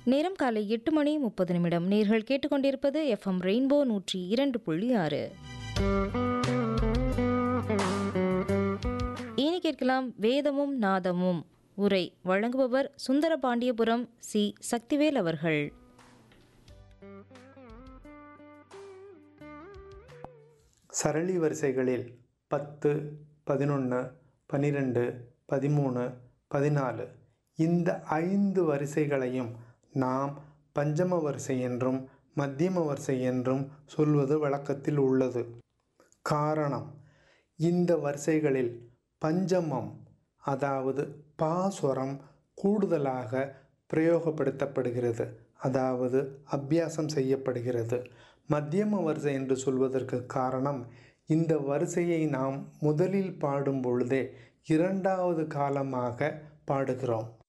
நேரம் காலை எட்டு மணி முப்பது நிமிடம் நேர்கள் கேட்டுக்கொண்டிருப்பது எஃப்எம் ரெயின்போ நூற்றி இரண்டு புள்ளி ஆறு இனி கேட்கலாம் வேதமும் நாதமும் உரை வழங்குபவர் சுந்தரபாண்டியபுரம் சி சக்திவேல் அவர்கள் சரளி வரிசைகளில் பத்து பதினொன்று பன்னிரெண்டு பதிமூணு பதினாலு இந்த ஐந்து வரிசைகளையும் நாம் பஞ்சம வரிசை என்றும் மத்தியம வரிசை என்றும் சொல்வது வழக்கத்தில் உள்ளது காரணம் இந்த வரிசைகளில் பஞ்சமம் அதாவது பாஸ்வரம் கூடுதலாக பிரயோகப்படுத்தப்படுகிறது அதாவது அபியாசம் செய்யப்படுகிறது மத்தியம வரிசை என்று சொல்வதற்கு காரணம் இந்த வரிசையை நாம் முதலில் பாடும் பொழுதே இரண்டாவது காலமாக பாடுகிறோம்